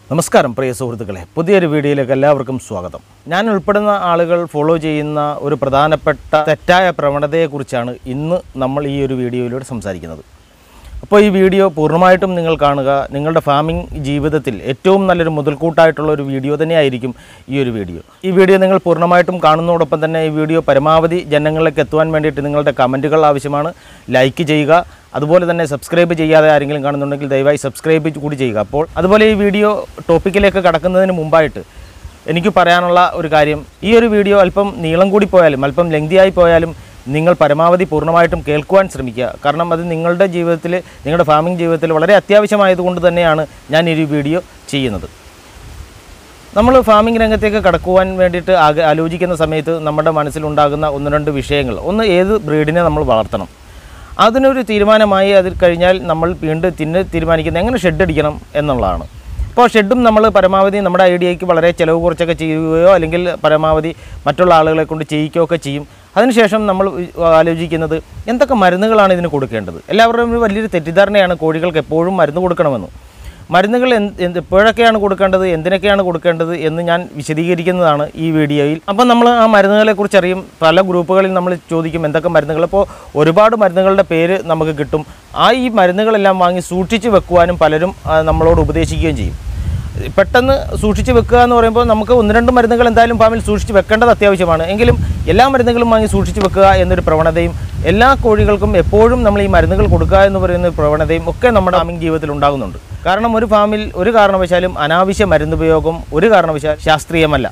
നമസ്കാരം പ്രിയ സുഹൃത്തുക്കളെ പുതിയൊരു വീഡിയോയിലേക്ക് എല്ലാവർക്കും സ്വാഗതം ഞാൻ ഉൾപ്പെടുന്ന ആളുകൾ ഫോളോ ചെയ്യുന്ന ഒരു പ്രധാനപ്പെട്ട തെറ്റായ പ്രവണതയെക്കുറിച്ചാണ് ഇന്ന് നമ്മൾ ഈ ഒരു വീഡിയോയിലൂടെ സംസാരിക്കുന്നത് അപ്പോൾ ഈ വീഡിയോ പൂർണ്ണമായിട്ടും നിങ്ങൾ കാണുക നിങ്ങളുടെ ഫാമിംഗ് ജീവിതത്തിൽ ഏറ്റവും നല്ലൊരു മുതൽക്കൂട്ടായിട്ടുള്ള ഒരു വീഡിയോ തന്നെയായിരിക്കും ഈ ഒരു വീഡിയോ ഈ വീഡിയോ നിങ്ങൾ പൂർണ്ണമായിട്ടും കാണുന്നതോടൊപ്പം തന്നെ ഈ വീഡിയോ പരമാവധി ജനങ്ങളിലേക്ക് എത്തുവാൻ വേണ്ടിയിട്ട് നിങ്ങളുടെ കമൻറ്റുകൾ ആവശ്യമാണ് ലൈക്ക് ചെയ്യുക അതുപോലെ തന്നെ സബ്സ്ക്രൈബ് ചെയ്യാതെ ആരെങ്കിലും കാണുന്നുണ്ടെങ്കിൽ ദയവായി സബ്സ്ക്രൈബ് കൂടി ചെയ്യുക അപ്പോൾ അതുപോലെ ഈ വീഡിയോ ടോപ്പിക്കിലേക്ക് കടക്കുന്നതിന് മുമ്പായിട്ട് എനിക്ക് പറയാനുള്ള ഒരു കാര്യം ഈ ഒരു വീഡിയോ അല്പം നീളം കൂടി പോയാലും അല്പം ലെങ്തിയായി പോയാലും നിങ്ങൾ പരമാവധി പൂർണ്ണമായിട്ടും കേൾക്കുവാൻ ശ്രമിക്കുക കാരണം അത് നിങ്ങളുടെ ജീവിതത്തിൽ നിങ്ങളുടെ ഫാമിംഗ് ജീവിതത്തിൽ വളരെ അത്യാവശ്യമായതുകൊണ്ട് തന്നെയാണ് ഞാൻ ഈ ഒരു വീഡിയോ ചെയ്യുന്നത് നമ്മൾ ഫാമിംഗ് രംഗത്തേക്ക് കടക്കുവാൻ വേണ്ടിയിട്ട് ആകെ ആലോചിക്കുന്ന സമയത്ത് നമ്മുടെ മനസ്സിലുണ്ടാകുന്ന ഒന്ന് രണ്ട് വിഷയങ്ങൾ ഒന്ന് ഏത് ബ്രീഡിനെ നമ്മൾ വളർത്തണം അതിനൊരു തീരുമാനമായി അതിൽ കഴിഞ്ഞാൽ നമ്മൾ വീണ്ടും തിന്ന് തീരുമാനിക്കുന്നത് എങ്ങനെ ഷെഡ് അടിക്കണം എന്നുള്ളതാണ് അപ്പോൾ ഷെഡും നമ്മൾ പരമാവധി നമ്മുടെ ഐഡിയയ്ക്ക് വളരെ ചിലവ് കുറച്ചൊക്കെ ചെയ്യുകയോ അല്ലെങ്കിൽ പരമാവധി മറ്റുള്ള ആളുകളെ കൊണ്ട് ചെയ്യിക്കുകയോ ഒക്കെ ചെയ്യും അതിനുശേഷം നമ്മൾ ആലോചിക്കുന്നത് എന്തൊക്കെ മരുന്നുകളാണ് ഇതിന് കൊടുക്കേണ്ടത് എല്ലാവരുടെയും ഒരു വലിയൊരു തെറ്റിദ്ധാരണയാണ് കോഴികൾക്ക് എപ്പോഴും മരുന്ന് കൊടുക്കണമെന്ന് മരുന്നുകൾ എന്ത് എന്ത് എപ്പോഴൊക്കെയാണ് കൊടുക്കേണ്ടത് എന്തിനൊക്കെയാണ് കൊടുക്കേണ്ടത് എന്ന് ഞാൻ വിശദീകരിക്കുന്നതാണ് ഈ വീഡിയോയിൽ അപ്പം നമ്മൾ ആ മരുന്നുകളെക്കുറിച്ച് അറിയും പല ഗ്രൂപ്പുകളിൽ നമ്മൾ ചോദിക്കും എന്തൊക്കെ മരുന്നുകൾ അപ്പോൾ ഒരുപാട് മരുന്നുകളുടെ പേര് നമുക്ക് കിട്ടും ആ ഈ മരുന്നുകളെല്ലാം വാങ്ങി സൂക്ഷിച്ച് വെക്കുവാനും പലരും ആ, നമ്മളോട് ഉപദേശിക്കുകയും ചെയ്യും പെട്ടെന്ന് സൂക്ഷിച്ച് വെക്കുക എന്ന് പറയുമ്പോൾ നമുക്ക് ഒന്ന് രണ്ട് മരുന്നുകൾ എന്തായാലും ഫാമിൽ സൂക്ഷിച്ച് വെക്കേണ്ടത് അത്യാവശ്യമാണ് എങ്കിലും എല്ലാ മരുന്നുകളും വാങ്ങി സൂക്ഷിച്ച് വെക്കുക എന്നൊരു പ്രവണതയും എല്ലാ കോഴികൾക്കും എപ്പോഴും നമ്മൾ ഈ മരുന്നുകൾ കൊടുക്കുക എന്ന് പറയുന്ന ഒരു പ്രവണതയും ഒക്കെ നമ്മുടെ ഫാമിംഗ് ജീവിതത്തിൽ ഉണ്ടാകുന്നുണ്ട് കാരണം ഒരു ഫാമിൽ ഒരു കാരണവശാലും അനാവശ്യ മരുന്നുപയോഗം ഒരു കാരണവശാൽ ശാസ്ത്രീയമല്ല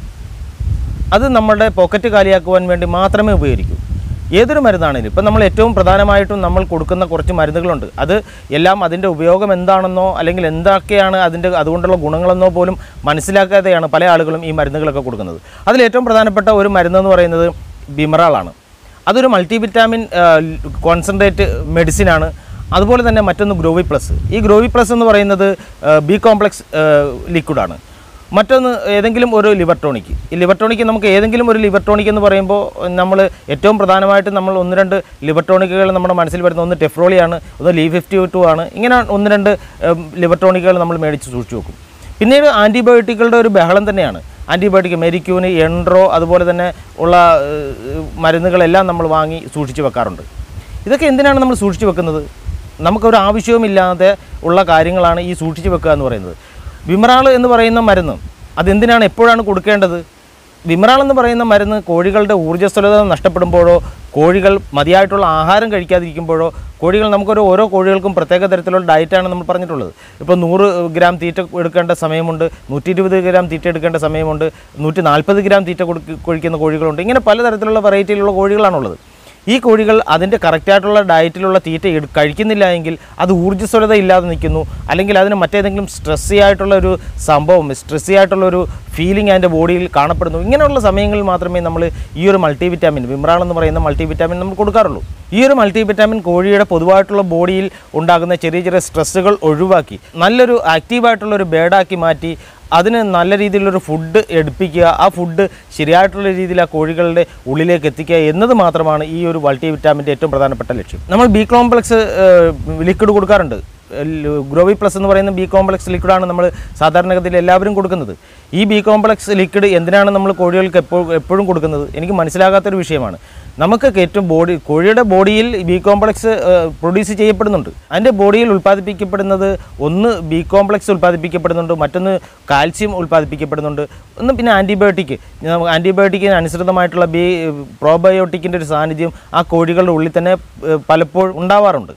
അത് നമ്മുടെ പോക്കറ്റ് കാലിയാക്കുവാൻ വേണ്ടി മാത്രമേ ഉപകരിക്കൂ ഏതൊരു മരുന്നാണെങ്കിലും ഇപ്പം നമ്മൾ ഏറ്റവും പ്രധാനമായിട്ടും നമ്മൾ കൊടുക്കുന്ന കുറച്ച് മരുന്നുകളുണ്ട് അത് എല്ലാം അതിൻ്റെ ഉപയോഗം എന്താണെന്നോ അല്ലെങ്കിൽ എന്തൊക്കെയാണ് അതിൻ്റെ അതുകൊണ്ടുള്ള ഗുണങ്ങളെന്നോ പോലും മനസ്സിലാക്കാതെയാണ് പല ആളുകളും ഈ മരുന്നുകളൊക്കെ കൊടുക്കുന്നത് അതിൽ ഏറ്റവും പ്രധാനപ്പെട്ട ഒരു മരുന്നെന്ന് പറയുന്നത് ബിമറാളാണ് അതൊരു മൾട്ടി വിറ്റാമിൻ കോൺസെൻട്രേറ്റ് മെഡിസിനാണ് അതുപോലെ തന്നെ മറ്റൊന്ന് ഗ്രോവി പ്ലസ് ഈ ഗ്രോവി പ്ലസ് എന്ന് പറയുന്നത് ബി കോംപ്ലക്സ് ലിക്വിഡാണ് മറ്റൊന്ന് ഏതെങ്കിലും ഒരു ലിവർ ടോണിക് ഈ ലിവർ ടോണിക് നമുക്ക് ഏതെങ്കിലും ഒരു ലിവർ ടോണിക് എന്ന് പറയുമ്പോൾ നമ്മൾ ഏറ്റവും പ്രധാനമായിട്ട് നമ്മൾ ഒന്ന് രണ്ട് ലിവർ ടോണിക്കുകൾ നമ്മുടെ മനസ്സിൽ വരുന്ന ഒന്ന് ടെഫ്രോളിയാണ് ഒന്ന് ലീ ഫിഫ്റ്റി ടു ആണ് ഇങ്ങനെ ഒന്ന് രണ്ട് ഉം, ലിവർ ടോണിക്കുകൾ നമ്മൾ മേടിച്ച് സൂക്ഷിച്ചു വെക്കും പിന്നീട് ആൻറ്റിബയോട്ടിക്കുകളുടെ ഒരു ബഹളം തന്നെയാണ് ആൻറ്റിബയോട്ടിക് മെരിക്യൂന് എൻട്രോ അതുപോലെ തന്നെ ഉള്ള ഏഹ്, മരുന്നുകളെല്ലാം നമ്മൾ വാങ്ങി സൂക്ഷിച്ച് വെക്കാറുണ്ട് ഇതൊക്കെ എന്തിനാണ് നമ്മൾ സൂക്ഷിച്ച് വെക്കുന്നത് നമുക്കൊരു ആവശ്യവുമില്ലാതെ ഉള്ള കാര്യങ്ങളാണ് ഈ സൂക്ഷിച്ച് വെക്കുക എന്ന് പറയുന്നത് വിമറാൾ എന്ന് പറയുന്ന മരുന്ന് അതെന്തിനാണ് എപ്പോഴാണ് കൊടുക്കേണ്ടത് വിമറാൾ എന്ന് പറയുന്ന മരുന്ന് കോഴികളുടെ ഊർജ്ജസ്വലത നഷ്ടപ്പെടുമ്പോഴോ കോഴികൾ മതിയായിട്ടുള്ള ആഹാരം കഴിക്കാതിരിക്കുമ്പോഴോ കോഴികൾ നമുക്കൊരു ഓരോ കോഴികൾക്കും പ്രത്യേക തരത്തിലുള്ള ഡയറ്റാണ് നമ്മൾ പറഞ്ഞിട്ടുള്ളത് ഇപ്പോൾ നൂറ് ഗ്രാം തീറ്റ എടുക്കേണ്ട സമയമുണ്ട് നൂറ്റി ഇരുപത് ഗ്രാം തീറ്റ എടുക്കേണ്ട സമയമുണ്ട് നൂറ്റി നാൽപ്പത് ഗ്രാം തീറ്റ കൊടുക്ക കഴിക്കുന്ന കോഴികളുണ്ട് ഇങ്ങനെ പലതരത്തിലുള്ള വെറൈറ്റിയിലുള്ള കോഴികളാണുള്ളത് ഈ കോഴികൾ അതിൻ്റെ കറക്റ്റായിട്ടുള്ള ഡയറ്റിലുള്ള തീറ്റ എടു കഴിക്കുന്നില്ല എങ്കിൽ അത് ഊർജ്ജസ്വലത ഇല്ലാതെ നിൽക്കുന്നു അല്ലെങ്കിൽ അതിന് മറ്റേതെങ്കിലും സ്ട്രെസ്സി ആയിട്ടുള്ള ഒരു സംഭവം സ്ട്രെസ്സി ആയിട്ടുള്ള ഒരു ഫീലിംഗ് അതിൻ്റെ ബോഡിയിൽ കാണപ്പെടുന്നു ഇങ്ങനെയുള്ള സമയങ്ങളിൽ മാത്രമേ നമ്മൾ ഈ ഒരു മൾട്ടി വിറ്റാമിൻ വിമ്രാൾ എന്ന് പറയുന്ന മൾട്ടി വിറ്റാമിൻ നമ്മൾ കൊടുക്കാറുള്ളൂ ഈ ഒരു മൾട്ടി വിറ്റാമിൻ കോഴിയുടെ പൊതുവായിട്ടുള്ള ബോഡിയിൽ ഉണ്ടാകുന്ന ചെറിയ ചെറിയ സ്ട്രെസ്സുകൾ ഒഴിവാക്കി നല്ലൊരു ആക്റ്റീവായിട്ടുള്ള ഒരു ബേഡാക്കി മാറ്റി അതിന് നല്ല രീതിയിലൊരു ഫുഡ് എടുപ്പിക്കുക ആ ഫുഡ് ശരിയായിട്ടുള്ള രീതിയിൽ ആ കോഴികളുടെ ഉള്ളിലേക്ക് എത്തിക്കുക എന്നത് മാത്രമാണ് ഈ ഒരു മൾട്ടി വിറ്റാമിൻ്റെ ഏറ്റവും പ്രധാനപ്പെട്ട ലക്ഷ്യം നമ്മൾ ബി കോംപ്ലക്സ് ലിക്വിഡ് കൊടുക്കാറുണ്ട് ഗ്രോവി പ്ലസ് എന്ന് പറയുന്ന ബി കോംപ്ലക്സ് ലിക്വിഡാണ് നമ്മൾ സാധാരണഗതിയിൽ എല്ലാവരും കൊടുക്കുന്നത് ഈ ബി കോംപ്ലക്സ് ലിക്വിഡ് എന്തിനാണ് നമ്മൾ കോഴികൾക്ക് എപ്പോഴും എപ്പോഴും കൊടുക്കുന്നത് എനിക്ക് മനസ്സിലാകാത്തൊരു വിഷയമാണ് നമുക്ക് ഏറ്റവും ബോഡി കോഴിയുടെ ബോഡിയിൽ ബി കോംപ്ലക്സ് പ്രൊഡ്യൂസ് ചെയ്യപ്പെടുന്നുണ്ട് അതിൻ്റെ ബോഡിയിൽ ഉൽപ്പാദിപ്പിക്കപ്പെടുന്നത് ഒന്ന് ബി കോംപ്ലക്സ് ഉൽപ്പാദിപ്പിക്കപ്പെടുന്നുണ്ട് മറ്റൊന്ന് കാൽസ്യം ഉൽപ്പാദിപ്പിക്കപ്പെടുന്നുണ്ട് ഒന്ന് പിന്നെ ആൻറ്റിബയോട്ടിക് ആൻറ്റിബയോട്ടിക്കിന് അനുസൃതമായിട്ടുള്ള ബി പ്രോബയോട്ടിക്കിൻ്റെ ഒരു സാന്നിധ്യം ആ കോഴികളുടെ ഉള്ളിൽ തന്നെ ഏഹ്, പലപ്പോഴും ഉണ്ടാവാറുണ്ട്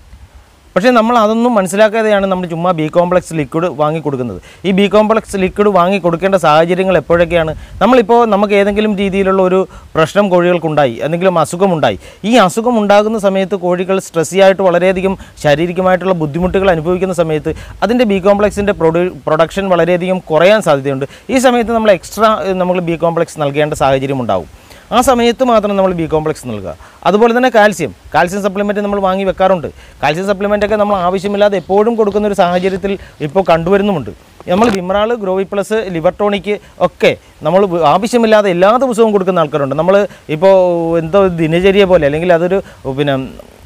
പക്ഷേ നമ്മൾ അതൊന്നും മനസ്സിലാക്കാതെയാണ് നമ്മൾ ചുമ്മാ ബി കോംപ്ലക്സ് ലിക്വിഡ് വാങ്ങി കൊടുക്കുന്നത് ഈ ബി കോംപ്ലക്സ് ലിക്വിഡ് വാങ്ങി കൊടുക്കേണ്ട സാഹചര്യങ്ങൾ എപ്പോഴൊക്കെയാണ് നമ്മളിപ്പോൾ നമുക്ക് ഏതെങ്കിലും രീതിയിലുള്ള ഒരു പ്രശ്നം കോഴികൾക്കുണ്ടായി എന്തെങ്കിലും അസുഖമുണ്ടായി ഈ അസുഖം ഉണ്ടാകുന്ന സമയത്ത് കോഴികൾ സ്ട്രെസ്സി ആയിട്ട് വളരെയധികം ശാരീരികമായിട്ടുള്ള ബുദ്ധിമുട്ടുകൾ അനുഭവിക്കുന്ന സമയത്ത് അതിൻ്റെ ബി കോംപ്ലക്സിൻ്റെ പ്രൊഡ്യൂ പ്രൊഡക്ഷൻ വളരെയധികം കുറയാൻ സാധ്യതയുണ്ട് ഈ സമയത്ത് നമ്മൾ എക്സ്ട്രാ നമ്മൾ ബി കോംപ്ലക്സ് നൽകേണ്ട സാഹചര്യം ഉണ്ടാവും ആ സമയത്ത് മാത്രം നമ്മൾ ബി കോംപ്ലക്സ് നൽകുക അതുപോലെ തന്നെ കാൽസ്യം കാൽസ്യം സപ്ലിമെൻറ്റ് നമ്മൾ വാങ്ങി വെക്കാറുണ്ട് കാൽസ്യം സപ്ലിമെൻ്റ് ഒക്കെ നമ്മൾ ആവശ്യമില്ലാതെ എപ്പോഴും കൊടുക്കുന്ന ഒരു സാഹചര്യത്തിൽ ഇപ്പോൾ കണ്ടുവരുന്നുമുണ്ട് നമ്മൾ വിമ്രാൾ ഗ്രോവി പ്ലസ് ലിവർ ടോണിക്ക് ഒക്കെ നമ്മൾ ആവശ്യമില്ലാതെ എല്ലാ ദിവസവും കൊടുക്കുന്ന ആൾക്കാരുണ്ട് നമ്മൾ ഇപ്പോൾ എന്തോ ദിനചര്യ പോലെ അല്ലെങ്കിൽ അതൊരു പിന്നെ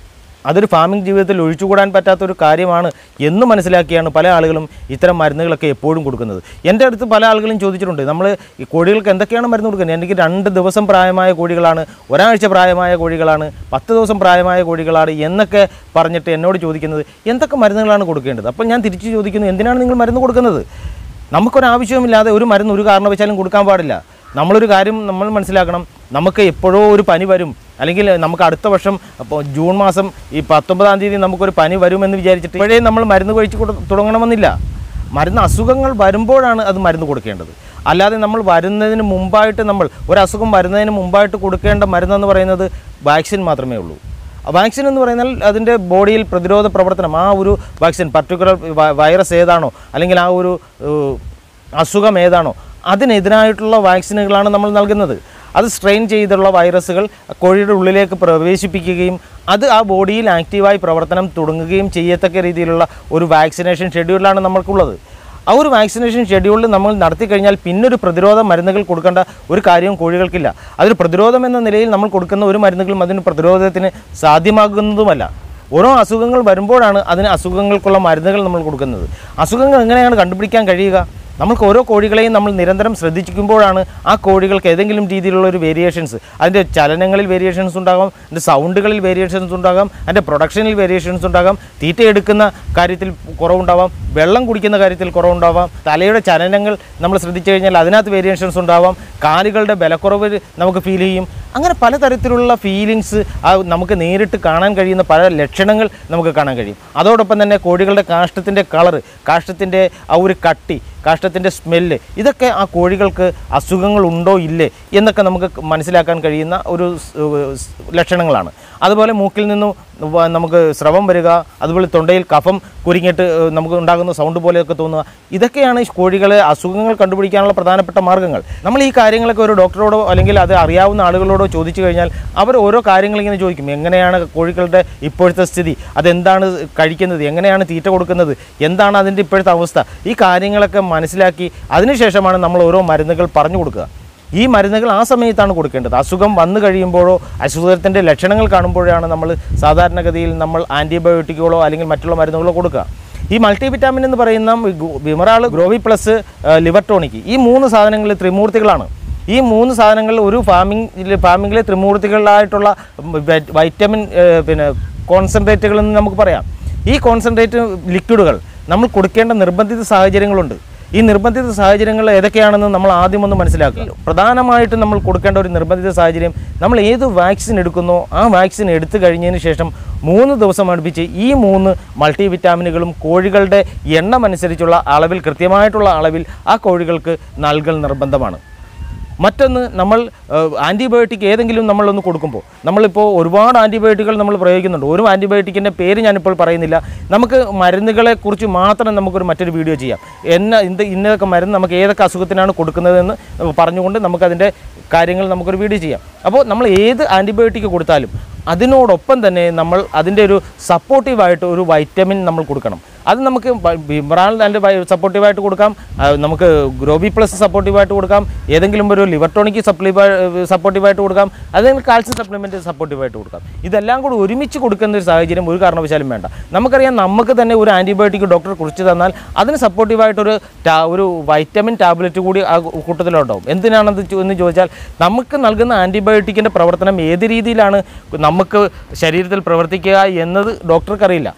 അതൊരു ഫാമിംഗ് ജീവിതത്തിൽ ഒഴിച്ചുകൂടാൻ പറ്റാത്ത ഒരു കാര്യമാണ് എന്ന് മനസ്സിലാക്കിയാണ് പല ആളുകളും ഇത്തരം മരുന്നുകളൊക്കെ എപ്പോഴും കൊടുക്കുന്നത് എൻ്റെ അടുത്ത് പല ആളുകളും ചോദിച്ചിട്ടുണ്ട് നമ്മൾ ഈ കോഴികൾക്ക് എന്തൊക്കെയാണ് മരുന്ന് കൊടുക്കുന്നത് എനിക്ക് രണ്ട് ദിവസം പ്രായമായ കോഴികളാണ് ഒരാഴ്ച പ്രായമായ കോഴികളാണ് പത്ത് ദിവസം പ്രായമായ കോഴികളാണ് എന്നൊക്കെ പറഞ്ഞിട്ട് എന്നോട് ചോദിക്കുന്നത് എന്തൊക്കെ മരുന്നുകളാണ് കൊടുക്കേണ്ടത് അപ്പോൾ ഞാൻ തിരിച്ചു ചോദിക്കുന്നു എന്തിനാണ് നിങ്ങൾ മരുന്ന് കൊടുക്കുന്നത് നമുക്കൊരാവശ്യവുമില്ലാതെ ഒരു മരുന്ന് ഒരു കാരണവശാലും കൊടുക്കാൻ പാടില്ല നമ്മളൊരു കാര്യം നമ്മൾ മനസ്സിലാക്കണം നമുക്ക് എപ്പോഴോ ഒരു പനി വരും അല്ലെങ്കിൽ നമുക്ക് അടുത്ത വർഷം അപ്പോൾ ജൂൺ മാസം ഈ പത്തൊമ്പതാം തീയതി നമുക്കൊരു പനി വരുമെന്ന് വിചാരിച്ചിട്ട് ഇപ്പോഴേ നമ്മൾ മരുന്ന് കഴിച്ച് കൊടു- തുടങ്ങണമെന്നില്ല മരുന്ന് അസുഖങ്ങൾ വരുമ്പോഴാണ് അത് മരുന്ന് കൊടുക്കേണ്ടത് അല്ലാതെ നമ്മൾ വരുന്നതിന് മുമ്പായിട്ട് നമ്മൾ ഒരു അസുഖം വരുന്നതിന് മുമ്പായിട്ട് കൊടുക്കേണ്ട മരുന്നെന്ന് പറയുന്നത് വാക്സിൻ മാത്രമേ ഉള്ളൂ വാക്സിൻ എന്ന് പറഞ്ഞാൽ അതിൻ്റെ ബോഡിയിൽ പ്രതിരോധ പ്രവർത്തനം ആ ഒരു വാക്സിൻ പർട്ടിക്കുലർ വൈറസ് ഏതാണോ അല്ലെങ്കിൽ ആ ഒരു ഏഹ്, അസുഖം ഏതാണോ അതിനെതിരായിട്ടുള്ള വാക്സിനുകളാണ് നമ്മൾ നൽകുന്നത് അത് സ്ട്രെയിൻ ചെയ്തുള്ള വൈറസുകൾ കോഴിയുടെ ഉള്ളിലേക്ക് പ്രവേശിപ്പിക്കുകയും അത് ആ ബോഡിയിൽ ആക്റ്റീവായി പ്രവർത്തനം തുടങ്ങുകയും ചെയ്യത്തക്ക രീതിയിലുള്ള ഒരു വാക്സിനേഷൻ ഷെഡ്യൂളാണ് നമ്മൾക്കുള്ളത് ആ ഒരു വാക്സിനേഷൻ ഷെഡ്യൂളിൽ നമ്മൾ നടത്തി കഴിഞ്ഞാൽ പിന്നൊരു പ്രതിരോധ മരുന്നുകൾ കൊടുക്കേണ്ട ഒരു കാര്യവും കോഴികൾക്കില്ല അതൊരു പ്രതിരോധം എന്ന നിലയിൽ നമ്മൾ കൊടുക്കുന്ന ഒരു മരുന്നുകളും അതിന് പ്രതിരോധത്തിന് സാധ്യമാകുന്നതുമല്ല ഓരോ അസുഖങ്ങൾ വരുമ്പോഴാണ് അതിന് അസുഖങ്ങൾക്കുള്ള മരുന്നുകൾ നമ്മൾ കൊടുക്കുന്നത് അസുഖങ്ങൾ എങ്ങനെയാണ് കണ്ടുപിടിക്കാൻ കഴിയുക നമുക്ക് ഓരോ കോഴികളെയും നമ്മൾ നിരന്തരം ശ്രദ്ധിക്കുമ്പോഴാണ് ആ കോഴികൾക്ക് ഏതെങ്കിലും രീതിയിലുള്ള ഒരു വേരിയേഷൻസ് അതിൻ്റെ ചലനങ്ങളിൽ വേരിയേഷൻസ് ഉണ്ടാകാം അതിൻ്റെ സൗണ്ടുകളിൽ വേരിയേഷൻസ് ഉണ്ടാകാം അതിൻ്റെ പ്രൊഡക്ഷനിൽ വേരിയേഷൻസ് ഉണ്ടാകാം തീറ്റ എടുക്കുന്ന കാര്യത്തിൽ കുറവുണ്ടാവാം വെള്ളം കുടിക്കുന്ന കാര്യത്തിൽ കുറവുണ്ടാവാം തലയുടെ ചലനങ്ങൾ നമ്മൾ ശ്രദ്ധിച്ചു കഴിഞ്ഞാൽ അതിനകത്ത് വേരിയേഷൻസ് ഉണ്ടാവാം കാലുകളുടെ ബലക്കുറവ് നമുക്ക് ഫീൽ ചെയ്യും അങ്ങനെ പലതരത്തിലുള്ള ഫീലിങ്സ് ആ നമുക്ക് നേരിട്ട് കാണാൻ കഴിയുന്ന പല ലക്ഷണങ്ങൾ നമുക്ക് കാണാൻ കഴിയും അതോടൊപ്പം തന്നെ കോഴികളുടെ കാഷ്ടത്തിൻ്റെ കളറ് കാഷ്ടത്തിൻ്റെ ആ ഒരു കട്ടി കാഷ്ടത്തിൻ്റെ സ്മെല്ല് ഇതൊക്കെ ആ കോഴികൾക്ക് അസുഖങ്ങൾ ഉണ്ടോ ഇല്ലേ എന്നൊക്കെ നമുക്ക് മനസ്സിലാക്കാൻ കഴിയുന്ന ഒരു സ്- സ് ലക്ഷണങ്ങളാണ് അതുപോലെ മൂക്കിൽ നിന്നും വ- നമുക്ക് സ്രവം വരിക അതുപോലെ തൊണ്ടയിൽ കഫം കുരുങ്ങിയിട്ട് ഏഹ്, നമുക്ക് ഉണ്ടാകുന്ന സൗണ്ട് പോലെയൊക്കെ തോന്നുക ഇതൊക്കെയാണ് ഈ കോഴികളെ അസുഖങ്ങൾ കണ്ടുപിടിക്കാനുള്ള പ്രധാനപ്പെട്ട മാർഗ്ഗങ്ങൾ നമ്മൾ ഈ കാര്യങ്ങളൊക്കെ ഒരു ഡോക്ടറോടോ അല്ലെങ്കിൽ അത് അറിയാവുന്ന ആളുകളോടോ ചോദിച്ചു കഴിഞ്ഞാൽ അവർ ഓരോ കാര്യങ്ങൾ ഇങ്ങനെ ചോദിക്കും എങ്ങനെയാണ് കോഴികളുടെ ഇപ്പോഴത്തെ സ്ഥിതി അതെന്താണ് കഴിക്കുന്നത് എങ്ങനെയാണ് തീറ്റ കൊടുക്കുന്നത് എന്താണ് അതിൻ്റെ ഇപ്പോഴത്തെ അവസ്ഥ ഈ കാര്യങ്ങളൊക്കെ മനസ്സിലാക്കി അതിനുശേഷമാണ് നമ്മൾ ഓരോ മരുന്നുകൾ പറഞ്ഞു കൊടുക്കുക ഈ മരുന്നുകൾ ആ സമയത്താണ് കൊടുക്കേണ്ടത് അസുഖം വന്നു കഴിയുമ്പോഴോ അസുഖത്തിൻ്റെ ലക്ഷണങ്ങൾ കാണുമ്പോഴാണ് നമ്മൾ സാധാരണഗതിയിൽ നമ്മൾ ആൻറ്റിബയോട്ടിക്കുകളോ അല്ലെങ്കിൽ മറ്റുള്ള മരുന്നുകളോ കൊടുക്കുക ഈ മൾട്ടി വിറ്റാമിൻ എന്ന് പറയുന്ന വിമറാൾ ഗ്രോവി പ്ലസ് ലിവർ ടോണിക് ഈ മൂന്ന് സാധനങ്ങൾ ത്രിമൂർത്തികളാണ് ഈ മൂന്ന് സാധനങ്ങൾ ഒരു ഫാമിംഗ് ഫാമിങ്ങിലെ ത്രിമൂർത്തികളായിട്ടുള്ള വൈ- വൈറ്റമിൻ ഏഹ്, പിന്നെ കോൺസെൻട്രേറ്റുകൾ എന്ന് നമുക്ക് പറയാം ഈ കോൺസെൻട്രേറ്റ് ലിക്വിഡുകൾ നമ്മൾ കൊടുക്കേണ്ട നിർബന്ധിത സാഹചര്യങ്ങളുണ്ട് ഈ നിർബന്ധിത സാഹചര്യങ്ങൾ ഏതൊക്കെയാണെന്ന് നമ്മൾ ആദ്യം ഒന്ന് മനസ്സിലാക്കുക പ്രധാനമായിട്ടും നമ്മൾ കൊടുക്കേണ്ട ഒരു നിർബന്ധിത സാഹചര്യം നമ്മൾ ഏത് വാക്സിൻ എടുക്കുന്നോ ആ വാക്സിൻ എടുത്തു കഴിഞ്ഞതിന് ശേഷം മൂന്ന് ദിവസം അടുപ്പിച്ച് ഈ മൂന്ന് മൾട്ടി വിറ്റാമിനുകളും കോഴികളുടെ എണ്ണം അനുസരിച്ചുള്ള അളവിൽ കൃത്യമായിട്ടുള്ള അളവിൽ ആ കോഴികൾക്ക് നൽകൽ നിർബന്ധമാണ് മറ്റൊന്ന് നമ്മൾ ആൻറ്റിബയോട്ടിക് ഏതെങ്കിലും നമ്മളൊന്ന് കൊടുക്കുമ്പോൾ നമ്മളിപ്പോൾ ഒരുപാട് ആൻറ്റിബയോട്ടിക്കുകൾ നമ്മൾ പ്രയോഗിക്കുന്നുണ്ട് ഒരു ആൻറ്റിബയോട്ടിക്കിൻ്റെ പേര് ഞാനിപ്പോൾ പറയുന്നില്ല നമുക്ക് മരുന്നുകളെ കുറിച്ച് മാത്രം നമുക്കൊരു മറ്റൊരു വീഡിയോ ചെയ്യാം എന്ന ഇന്ത് ഇന്നതൊക്കെ മരുന്ന് നമുക്ക് ഏതൊക്കെ അസുഖത്തിനാണ് കൊടുക്കുന്നതെന്ന് പറഞ്ഞുകൊണ്ട് നമുക്കതിൻ്റെ കാര്യങ്ങൾ നമുക്കൊരു വീഡിയോ ചെയ്യാം അപ്പോൾ നമ്മൾ ഏത് ആൻറ്റിബയോട്ടിക് കൊടുത്താലും അതിനോടൊപ്പം തന്നെ നമ്മൾ അതിൻ്റെ ഒരു സപ്പോർട്ടീവായിട്ട് ഒരു വൈറ്റമിൻ നമ്മൾ കൊടുക്കണം അത് നമുക്ക് വിമ്രാൾ അതിൻ്റെ സപ്പോർട്ടീവായിട്ട് കൊടുക്കാം ആ, നമുക്ക് ഗ്രോബി പ്ലസ് സപ്പോർട്ടീവായിട്ട് കൊടുക്കാം ഏതെങ്കിലും ഒരു ലിവർ ടോണിക്ക് സപ്ലീവ സപ്പോർട്ടീവായിട്ട് കൊടുക്കാം അല്ലെങ്കിൽ കാൽസ്യം സപ്ലിമെൻറ്റ് സപ്പോർട്ടീവായിട്ട് കൊടുക്കാം ഇതെല്ലാം കൂടി ഒരുമിച്ച് കൊടുക്കുന്ന ഒരു സാഹചര്യം ഒരു കാരണവശാലും വേണ്ട നമുക്കറിയാം നമുക്ക് തന്നെ ഒരു ആൻറ്റിബയോട്ടിക് ഡോക്ടർ കുറിച്ച് തന്നാൽ അതിന് സപ്പോർട്ടീവായിട്ടൊരു ടാ ഒരു വൈറ്റമിൻ ടാബ്ലറ്റ് കൂടി ആ കൂട്ടത്തിലുണ്ടാവും എന്തിനാണെന്ന് ചോ- എന്ന് ചോദിച്ചാൽ നമുക്ക് നൽകുന്ന ആൻറ്റിബയോട്ടിക്കിൻ്റെ പ്രവർത്തനം ഏത് രീതിയിലാണ് നമുക്ക് ശരീരത്തിൽ പ്രവർത്തിക്കുക എന്നത് ഡോക്ടർക്കറിയില്ല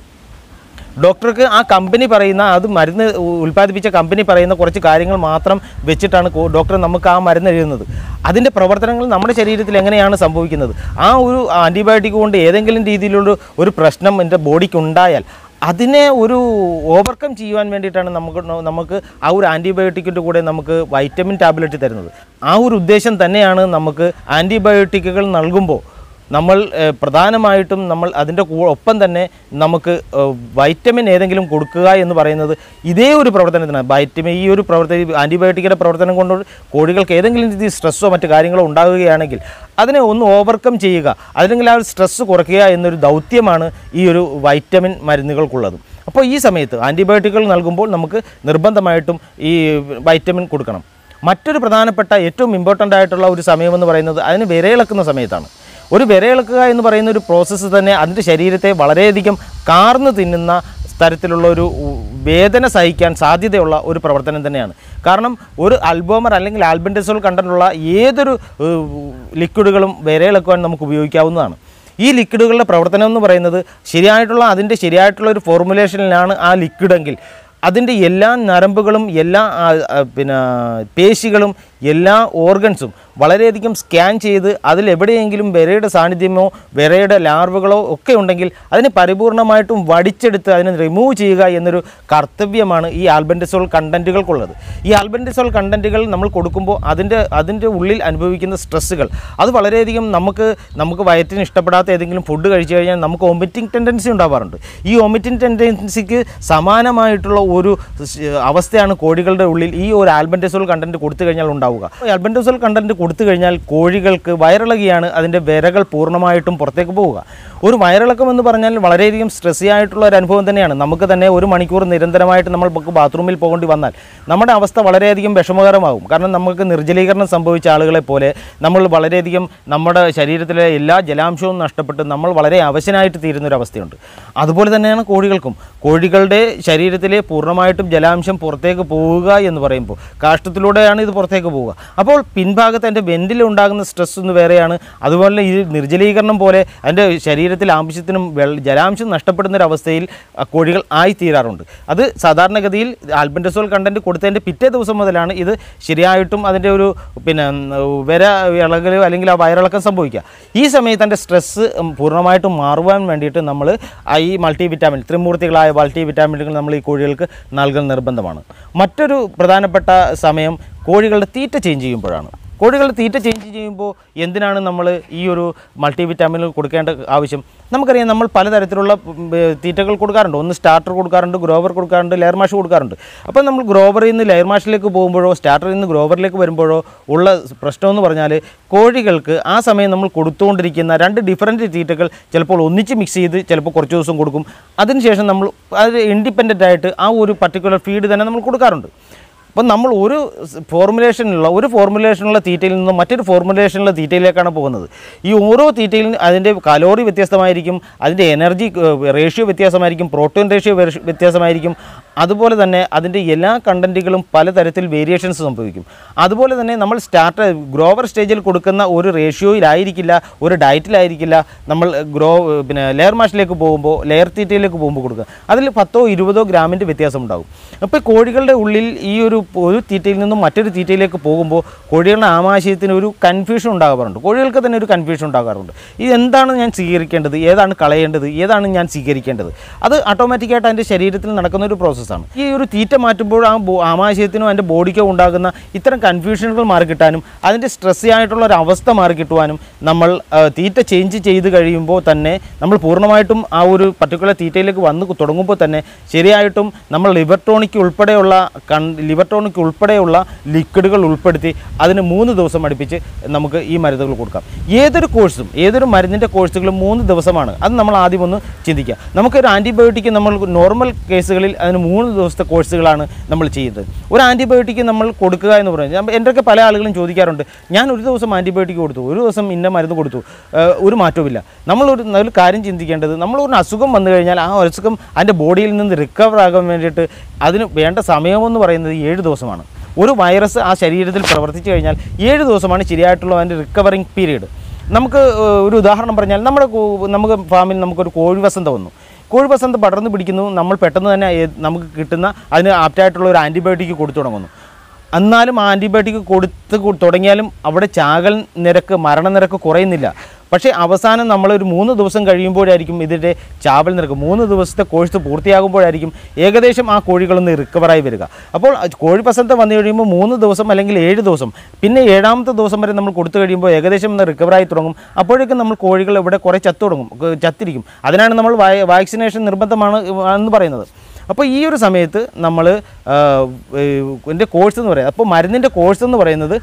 ഡോക്ടർക്ക് ആ കമ്പനി പറയുന്ന അത് മരുന്ന് ഉ- ഉൽപ്പാദിപ്പിച്ച കമ്പനി പറയുന്ന കുറച്ച് കാര്യങ്ങൾ മാത്രം വെച്ചിട്ടാണ് കോ- ഡോക്ടർ നമുക്ക് ആ മരുന്ന് എഴുതുന്നത് അതിൻ്റെ പ്രവർത്തനങ്ങൾ നമ്മുടെ ശരീരത്തിൽ എങ്ങനെയാണ് സംഭവിക്കുന്നത് ആ ഒരു ആൻറ്റിബയോട്ടിക് കൊണ്ട് ഏതെങ്കിലും രീതിയിലുള്ള ഒരു പ്രശ്നം എൻ്റെ ബോഡിക്ക് ഉണ്ടായാൽ അതിനെ ഒരു ഓവർകം ചെയ്യുവാൻ വേണ്ടിയിട്ടാണ് നമുക്ക് ന- നമുക്ക് ആ ഒരു ആൻറ്റിബയോട്ടിക്കിൻ്റെ കൂടെ നമുക്ക് വൈറ്റമിൻ ടാബ്ലറ്റ് തരുന്നത് ആ ഒരു ഉദ്ദേശം തന്നെയാണ് നമുക്ക് ആൻറ്റിബയോട്ടിക്കുകൾ നൽകുമ്പോൾ നമ്മൾ ഏഹ്, പ്രധാനമായിട്ടും നമ്മൾ അതിൻ്റെ കൂ- ഒപ്പം തന്നെ നമുക്ക് ഏഹ്, വൈറ്റമിൻ ഏതെങ്കിലും കൊടുക്കുക എന്ന് പറയുന്നത് ഇതേ ഒരു പ്രവർത്തനത്തിനാണ് വൈറ്റമിൻ ഈ ഒരു പ്രവർത്തനം ആൻറ്റിബയോട്ടിക്കിൻ്റെ പ്രവർത്തനം കൊണ്ട് കോഴികൾക്ക് ഏതെങ്കിലും രീതിയിൽ സ്ട്രെസ്സോ മറ്റു കാര്യങ്ങളോ ഉണ്ടാകുകയാണെങ്കിൽ അതിനെ ഒന്ന് ഓവർകം ചെയ്യുക അല്ലെങ്കിൽ ആ ഒരു സ്ട്രെസ്സ് കുറയ്ക്കുക എന്നൊരു ദൗത്യമാണ് ഈ ഒരു വൈറ്റമിൻ മരുന്നുകൾക്കുള്ളത് അപ്പോൾ ഈ സമയത്ത് ആൻറ്റിബയോട്ടിക്കുകൾ നൽകുമ്പോൾ നമുക്ക് നിർബന്ധമായിട്ടും ഈ വൈറ്റമിൻ കൊടുക്കണം മറ്റൊരു പ്രധാനപ്പെട്ട ഏറ്റവും ഇമ്പോർട്ടൻ്റ് ആയിട്ടുള്ള ഒരു സമയമെന്ന് പറയുന്നത് അതിന് വിരയിളക്കുന്ന സമയത്താണ് ഒരു വിരയിളക്കുക എന്ന് പറയുന്ന ഒരു പ്രോസസ്സ് തന്നെ അതിൻ്റെ ശരീരത്തെ വളരെയധികം കാർന്ന് തിന്നുന്ന തരത്തിലുള്ള ഒരു ഉ- വേദന സഹിക്കാൻ സാധ്യതയുള്ള ഒരു പ്രവർത്തനം തന്നെയാണ് കാരണം ഒരു അൽബോമർ അല്ലെങ്കിൽ ആൽബൻഡസോൾ കണ്ടന്റുള്ള ഏതൊരു ഏഹ്, ലിക്വിഡുകളും വിരയിളക്കുവാൻ നമുക്ക് ഉപയോഗിക്കാവുന്നതാണ് ഈ ലിക്വിഡുകളുടെ പ്രവർത്തനം എന്ന് പറയുന്നത് ശരിയായിട്ടുള്ള അതിൻ്റെ ശരിയായിട്ടുള്ള ഒരു ഫോർമുലേഷനിലാണ് ആ ലിക്വിഡെങ്കിൽ അതിൻ്റെ എല്ലാ നരമ്പുകളും എല്ലാ ആ, ആ, പിന്നെ പേശികളും എല്ലാ ഓർഗൻസും വളരെയധികം സ്കാൻ ചെയ്ത് അതിൽ എവിടെയെങ്കിലും വിരയുടെ സാന്നിധ്യമോ വിരയുടെ ലാർവകളോ ഒക്കെ ഉണ്ടെങ്കിൽ അതിനെ പരിപൂർണമായിട്ടും വടിച്ചെടുത്ത് അതിനെ റിമൂവ് ചെയ്യുക എന്നൊരു കർത്തവ്യമാണ് ഈ ആൽബൻഡസോൾ കണ്ടൻറ്റുകൾക്കുള്ളത് ഈ ആൽബൻഡസോൾ കണ്ടൻറ്റുകൾ നമ്മൾ കൊടുക്കുമ്പോൾ അതിൻ്റെ അതിൻ്റെ ഉള്ളിൽ അനുഭവിക്കുന്ന സ്ട്രെസ്സുകൾ അത് വളരെയധികം നമുക്ക് നമുക്ക് വയറ്റിന് ഇഷ്ടപ്പെടാത്ത ഏതെങ്കിലും ഫുഡ് കഴിച്ചു കഴിഞ്ഞാൽ നമുക്ക് ഒമിറ്റിംഗ് ടെൻഡൻസി ഉണ്ടാവാറുണ്ട് ഈ ഒമിറ്റിംഗ് ടെൻഡൻസിക്ക് സമാനമായിട്ടുള്ള ഒരു സ് അവസ്ഥയാണ് കോഴികളുടെ ഉള്ളിൽ ഈ ഒരു ആൽബൻഡസോൾ കണ്ടൻറ്റ് കൊടുത്തു കഴിഞ്ഞാൽ ഉണ്ടാവുക ആൽബൻഡസോൾ കണ്ടൻറ്റ് കൊടുത്തു കഴിഞ്ഞാൽ കോഴികൾക്ക് വയറിളകിയാണ് അതിൻ്റെ വിരകൾ പൂർണ്ണമായിട്ടും പുറത്തേക്ക് പോവുക ഒരു വയറിളക്കം എന്ന് പറഞ്ഞാൽ വളരെയധികം സ്ട്രെസ്സി ആയിട്ടുള്ള ഒരു അനുഭവം തന്നെയാണ് നമുക്ക് തന്നെ ഒരു മണിക്കൂർ നിരന്തരമായിട്ട് നമ്മൾ നമുക്ക് ബാത്റൂമിൽ പോകേണ്ടി വന്നാൽ നമ്മുടെ അവസ്ഥ വളരെയധികം വിഷമകരമാകും കാരണം നമുക്ക് നിർജ്ജലീകരണം സംഭവിച്ച ആളുകളെ പോലെ നമ്മൾ വളരെയധികം നമ്മുടെ ശരീരത്തിലെ എല്ലാ ജലാംശവും നഷ്ടപ്പെട്ട് നമ്മൾ വളരെ അവശനായിട്ട് തീരുന്ന ഒരു അവസ്ഥയുണ്ട് അതുപോലെ തന്നെയാണ് കോഴികൾക്കും കോഴികളുടെ ശരീരത്തിലെ പൂർണ്ണമായിട്ടും ജലാംശം പുറത്തേക്ക് പോവുക എന്ന് പറയുമ്പോൾ കാഷ്ടത്തിലൂടെയാണ് ഇത് പുറത്തേക്ക് പോവുക അപ്പോൾ പിൻഭാഗത്ത് എൻ്റെ വെൻറ്റിൽ ഉണ്ടാകുന്ന സ്ട്രെസ് ഒന്ന് വേറെയാണ് അതുപോലെ ഈ നിർജ്ജലീകരണം പോലെ അതിൻ്റെ ശരീരത്തിൽ ആവശ്യത്തിനും വെള്ള ജലാംശം നഷ്ടപ്പെടുന്ന ഒരു അവസ്ഥയിൽ ആ, കോഴികൾ ആയിത്തീരാറുണ്ട് അത് സാധാരണഗതിയിൽ ആൽബൻഡസോൾ കണ്ടൻറ്റ് കൊടുത്തതിൻ്റെ പിറ്റേ ദിവസം മുതലാണ് ഇത് ശരിയായിട്ടും അതിൻ്റെ ഒരു പിന്നെ ഉം, വിര ഇളകൽ അല്ലെങ്കിൽ ആ വയറിളക്കം സംഭവിക്കുക ഈ സമയത്ത് എൻ്റെ സ്ട്രെസ്സ് പൂർണ്ണമായിട്ടും മാറുവാൻ വേണ്ടിയിട്ട് നമ്മൾ ഈ മൾട്ടി വിറ്റാമിൻ ത്രിമൂർത്തികളായ മൾട്ടി വിറ്റാമിനുകൾ നമ്മൾ ഈ കോഴികൾക്ക് നൽകൽ നിർബന്ധമാണ് മറ്റൊരു പ്രധാനപ്പെട്ട സമയം കോഴികളുടെ തീറ്റ ചേഞ്ച് ചെയ്യുമ്പോഴാണ് കോഴികളുടെ തീറ്റ ചേഞ്ച് ചെയ്യുമ്പോൾ എന്തിനാണ് നമ്മൾ ഈ ഒരു മൾട്ടി വിറ്റാമിനുകൾ കൊടുക്കേണ്ട ആവശ്യം നമുക്കറിയാം നമ്മൾ പലതരത്തിലുള്ള ഉം, ഏ, തീറ്റകൾ കൊടുക്കാറുണ്ട് ഒന്ന് സ്റ്റാർട്ടർ കൊടുക്കാറുണ്ട് ഗ്രോവർ കൊടുക്കാറുണ്ട് ലെയർ മാഷ് കൊടുക്കാറുണ്ട് അപ്പോൾ നമ്മൾ ഗ്രോവറിൽ നിന്ന് ലെയർ മാഷിലേക്ക് പോകുമ്പോഴോ സ്റ്റാർട്ടറിൽ നിന്ന് ഗ്രോവറിലേക്ക് വരുമ്പോഴോ ഉള്ള പ്രശ്നമെന്ന് പറഞ്ഞാൽ കോഴികൾക്ക് ആ സമയം നമ്മൾ കൊടുത്തുകൊണ്ടിരിക്കുന്ന രണ്ട് ഡിഫറൻറ്റ് തീറ്റകൾ ചിലപ്പോൾ ഒന്നിച്ച് മിക്സ് ചെയ്ത് ചിലപ്പോൾ കുറച്ച് ദിവസം കൊടുക്കും അതിനുശേഷം നമ്മൾ അത് ഇൻഡിപെൻഡൻ്റ് ആയിട്ട് ആ ഒരു പർട്ടിക്കുലർ ഫീഡ് തന്നെ നമ്മൾ കൊടുക്കാറുണ്ട് അപ്പം നമ്മൾ ഒരു ഫോർമുലേഷനിലുള്ള ഒരു ഫോർമുലേഷനുള്ള തീറ്റയിൽ നിന്നും മറ്റൊരു ഫോർമുലേഷനുള്ള തീറ്റയിലേക്കാണ് പോകുന്നത് ഈ ഓരോ തീറ്റയിലും അതിൻ്റെ കലോറി വ്യത്യസ്തമായിരിക്കും അതിൻ്റെ എനർജി റേഷ്യോ വ്യത്യാസമായിരിക്കും പ്രോട്ടീൻ റേഷ്യോ വ്യത്യാസമായിരിക്കും അതുപോലെ തന്നെ അതിൻ്റെ എല്ലാ കണ്ടൻറ്റുകളും പലതരത്തിൽ വേരിയേഷൻസ് സംഭവിക്കും അതുപോലെ തന്നെ നമ്മൾ സ്റ്റാർട്ട് ഗ്രോവർ സ്റ്റേജിൽ കൊടുക്കുന്ന ഒരു റേഷ്യോയിലായിരിക്കില്ല ഒരു ഡയറ്റിലായിരിക്കില്ല നമ്മൾ ഗ്രോ പിന്നെ ലെയർ മാഷിലേക്ക് പോകുമ്പോൾ ലെയർ തീറ്റയിലേക്ക് പോകുമ്പോൾ കൊടുക്കുക അതിൽ പത്തോ ഇരുപതോ ഗ്രാമിൻ്റെ വ്യത്യാസം ഉണ്ടാകും അപ്പോൾ കോഴികളുടെ ഉള്ളിൽ ഈ ഒരു ഒരു തീറ്റയിൽ നിന്നും മറ്റൊരു തീറ്റയിലേക്ക് പോകുമ്പോൾ കോഴികളുടെ ആമാശയത്തിന് ഒരു കൺഫ്യൂഷൻ ഉണ്ടാകാറുണ്ട് കോഴികൾക്ക് തന്നെ ഒരു കൺഫ്യൂഷൻ ഉണ്ടാകാറുണ്ട് ഇത് എന്താണ് ഞാൻ സ്വീകരിക്കേണ്ടത് ഏതാണ് കളയേണ്ടത് ഏതാണ് ഞാൻ സ്വീകരിക്കേണ്ടത് അത് ഓട്ടോമാറ്റിക്കായിട്ട് അതിൻ്റെ ശരീരത്തിൽ നടക്കുന്ന ഒരു പ്രോസസ്സാണ് ഈ ഒരു തീറ്റ മാറ്റുമ്പോൾ ആ ബോ- ആമാശയത്തിനും അതിൻ്റെ ബോഡിക്കോ ഉണ്ടാകുന്ന ഇത്തരം കൺഫ്യൂഷനുകൾ മാറിക്കിട്ടാനും അതിൻ്റെ സ്ട്രെസ്സി ആയിട്ടുള്ള ഒരു അവസ്ഥ മാറിക്കിട്ടുവാനും നമ്മൾ ആ, തീറ്റ ചേഞ്ച് ചെയ്ത് കഴിയുമ്പോൾ തന്നെ നമ്മൾ പൂർണ്ണമായിട്ടും ആ ഒരു പർട്ടിക്കുലർ തീറ്റയിലേക്ക് വന്ന് തുടങ്ങുമ്പോൾ തന്നെ ശരിയായിട്ടും നമ്മൾ ലിവർ ടോണിക് ഉൾപ്പെടെയുള്ള കൺ ലിവർ ടോണിക് ഉൾപ്പെടെയുള്ള ലിക്വിഡുകൾ ഉൾപ്പെടുത്തി അതിന് മൂന്ന് ദിവസം അടുപ്പിച്ച് നമുക്ക് ഈ മരുന്നുകൾ കൊടുക്കാം ഏതൊരു കോഴ്സും ഏതൊരു മരുന്നിൻ്റെ കോഴ്സുകളും മൂന്ന് ദിവസമാണ് അത് നമ്മൾ ആദ്യം ഒന്ന് ചിന്തിക്കുക നമുക്കൊരു ആൻറ്റിബയോട്ടിക് നമ്മൾ നോർമൽ കേസുകളിൽ അതിന് മൂന്ന് ദിവസത്തെ കോഴ്സുകളാണ് നമ്മൾ ചെയ്യുന്നത് ഒരു ആൻറ്റിബയോട്ടിക് നമ്മൾ കൊടുക്കുക എന്ന് പറയുന്നത് ഞാൻ- എൻ്റെയൊക്കെ പല ആളുകളും ചോദിക്കാറുണ്ട് ഞാൻ ഒരു ദിവസം ആൻറ്റിബയോട്ടിക് കൊടുത്തു ഒരു ദിവസം ഇന്ന മരുന്ന് കൊടുത്തു ഏഹ് ഒരു മാറ്റവുമില്ല നമ്മളൊരു ഒരു കാര്യം ചിന്തിക്കേണ്ടത് നമ്മളൊരു അസുഖം വന്നു കഴിഞ്ഞാൽ ആ അസുഖം അതിൻ്റെ ബോഡിയിൽ നിന്ന് റിക്കവർ ആകാൻ വേണ്ടിയിട്ട് അതിന് വേണ്ട സമയമെന്ന് പറയുന്നത് ഏഴ് ദിവസമാണ് ഒരു വൈറസ് ആ ശരീരത്തിൽ പ്രവർത്തിച്ചു കഴിഞ്ഞാൽ ഏഴ് ദിവസമാണ് ശരിയായിട്ടുള്ള അതിൻ്റെ റിക്കവറിങ് പീരീഡ് നമുക്ക് ഏഹ്, ഒരു ഉദാഹരണം പറഞ്ഞാൽ നമ്മുടെ കോ- നമുക്ക് ഫാമിൽ നമുക്കൊരു കോഴി വസന്ത വന്നു കോഴി വസന്ത പടർന്നു പിടിക്കുന്നു നമ്മൾ പെട്ടെന്ന് തന്നെ ഏ- നമുക്ക് കിട്ടുന്ന അതിന് ആപ്റ്റായിട്ടുള്ള ഒരു ആൻറ്റിബയോട്ടിക് കൊടുത്തു തുടങ്ങുന്നു എന്നാലും ആ ആൻറ്റിബയോട്ടിക് കൊടുത്ത് കൊ- തുടങ്ങിയാലും അവിടെ ചാകൽ നിരക്ക് മരണനിരക്ക് കുറയുന്നില്ല പക്ഷേ അവസാനം നമ്മളൊരു മൂന്ന് ദിവസം കഴിയുമ്പോഴായിരിക്കും ഇതിൻ്റെ ചാവൽ നിരക്ക് മൂന്ന് ദിവസത്തെ കോഴ്സ് പൂർത്തിയാകുമ്പോഴായിരിക്കും ഏകദേശം ആ കോഴികളൊന്ന് റിക്കവറായി വരിക അപ്പോൾ അത് കോഴി പസന്ത വന്നു കഴിയുമ്പോൾ മൂന്ന് ദിവസം അല്ലെങ്കിൽ ഏഴ് ദിവസം പിന്നെ ഏഴാമത്തെ ദിവസം വരെ നമ്മൾ കൊടുത്തു കഴിയുമ്പോൾ ഏകദേശം ഒന്ന് റിക്കവറായി തുടങ്ങും അപ്പോഴേക്കും നമ്മൾ കോഴികൾ ഇവിടെ കുറേ ചത്തു തുടങ്ങും ക- ചത്തിരിക്കും അതിനാണ് നമ്മൾ വാ- വാക്സിനേഷൻ നിർബന്ധമാണ് എന്ന് പറയുന്നത് അപ്പോൾ ഈ ഒരു സമയത്ത് നമ്മൾ എൻ്റെ കോഴ്സ് എന്ന് പറയുന്നത് അപ്പോൾ മരുന്നിൻ്റെ കോഴ്സ് എന്ന് പറയുന്നത്